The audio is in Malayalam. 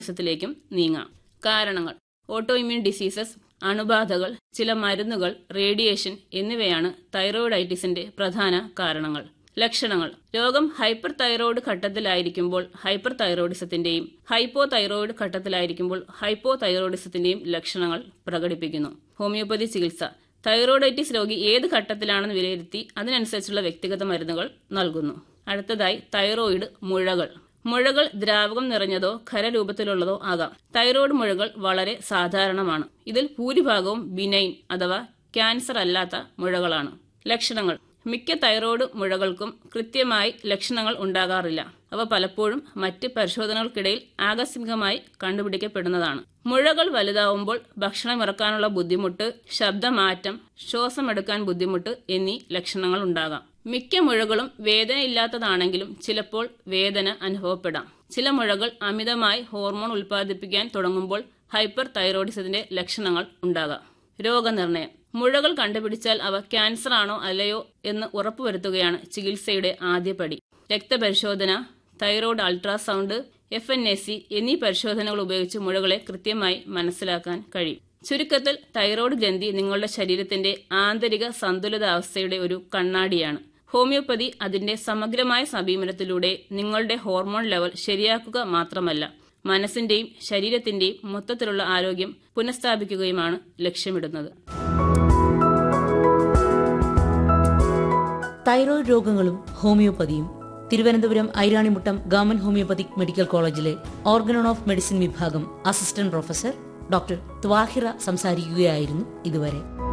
ത്തിലേക്കും നീങ്ങാം കാരണങ്ങൾ ഓട്ടോ ഇമ്മ്യൂൺ ഡിസീസസ് അണുബാധകൾ ചില മരുന്നുകൾ റേഡിയേഷൻ എന്നിവയാണ് തൈറോയിഡൈറ്റിസിന്റെ പ്രധാന കാരണങ്ങൾ ലക്ഷണങ്ങൾ രോഗം ഹൈപ്പർ തൈറോയ്ഡ് ഘട്ടത്തിലായിരിക്കുമ്പോൾ ഹൈപ്പർ തൈറോയിഡിസത്തിന്റെയും ഹൈപ്പോ തൈറോയിഡ് ഘട്ടത്തിലായിരിക്കുമ്പോൾ ഹൈപ്പോ തൈറോയിഡിസത്തിന്റെയും ലക്ഷണങ്ങൾ പ്രകടിപ്പിക്കുന്നു ഹോമിയോപ്പതി ചികിത്സ തൈറോയിഡൈറ്റിസ് രോഗി ഏത് ഘട്ടത്തിലാണെന്ന് വിലയിരുത്തി അതിനനുസരിച്ചുള്ള വ്യക്തിഗത മരുന്നുകൾ നൽകുന്നു അടുത്തതായി തൈറോയിഡ് മുഴകൾ മുഴകൾ ദ്രാവകം നിറഞ്ഞതോ ഖരരൂപത്തിലുള്ളതോ ആകാം തൈറോയ്ഡ് മുഴകൾ വളരെ സാധാരണമാണ് ഇതിൽ ഭൂരിഭാഗവും ബിനൈൻ അഥവാ ക്യാൻസർ അല്ലാത്ത മുഴകളാണ് ലക്ഷണങ്ങൾ മിക്ക തൈറോയ്ഡ് മുഴകൾക്കും കൃത്യമായി ലക്ഷണങ്ങൾ ഉണ്ടാകാറില്ല അവ പലപ്പോഴും മറ്റ് പരിശോധനകൾക്കിടയിൽ ആകസ്മികമായി കണ്ടുപിടിക്കപ്പെടുന്നതാണ് മുഴകൾ വലുതാവുമ്പോൾ ഭക്ഷണം ഇറക്കാനുള്ള ബുദ്ധിമുട്ട് ശബ്ദമാറ്റം ശ്വാസമെടുക്കാൻ ബുദ്ധിമുട്ട് എന്നീ ലക്ഷണങ്ങൾ ഉണ്ടാകാം മിക്ക മുഴകളും വേദനയില്ലാത്തതാണെങ്കിലും ചിലപ്പോൾ വേദന അനുഭവപ്പെടാം ചില മുഴകൾ അമിതമായി ഹോർമോൺ ഉൽപ്പാദിപ്പിക്കാൻ തുടങ്ങുമ്പോൾ ഹൈപ്പർ തൈറോയിഡിസത്തിന്റെ ലക്ഷണങ്ങൾ ഉണ്ടാകാം രോഗനിർണയം മുഴകൾ കണ്ടുപിടിച്ചാൽ അവ ക്യാൻസർ ആണോ അല്ലയോ എന്ന് ഉറപ്പുവരുത്തുകയാണ് ചികിത്സയുടെ ആദ്യപടി രക്തപരിശോധന thyroid ultrasound F N A C എന്നീ പരിശോധനകൾ ഉപയോഗിച്ച് മുഴകളെ കൃത്യമായി മനസ്സിലാക്കാൻ കഴിയും ചുരുക്കത്തിൽ തൈറോയ്ഡ് ഗ്രന്ഥി നിങ്ങളുടെ ശരീരത്തിന്റെ ആന്തരിക സന്തുലിതാവസ്ഥയുടെ ഒരു കണ്ണാടിയാണ് ഹോമിയോപ്പതി അതിന്റെ സമഗ്രമായ സമീപനത്തിലൂടെ നിങ്ങളുടെ ഹോർമോൺ ലെവൽ ശരിയാക്കുക മാത്രമല്ല മനസ്സിന്റെയും ശരീരത്തിന്റെയും മൊത്തത്തിലുള്ള ആരോഗ്യം പുനഃസ്ഥാപിക്കുകയുമാണ് ലക്ഷ്യമിടുന്നത് തൈറോയ്ഡ് രോഗങ്ങളും ഹോമിയോപ്പതിയും Thiruvananthapuram Airanimuttam government homoeopathic medical കോളേജിലെ ഓർഗനോൺ ഓഫ് മെഡിസിൻ വിഭാഗം അസിസ്റ്റന്റ് പ്രൊഫസർ ഡോക്ടർ ത്വാഹിറ സംസാരിക്കുകയായിരുന്നു ഇതുവരെ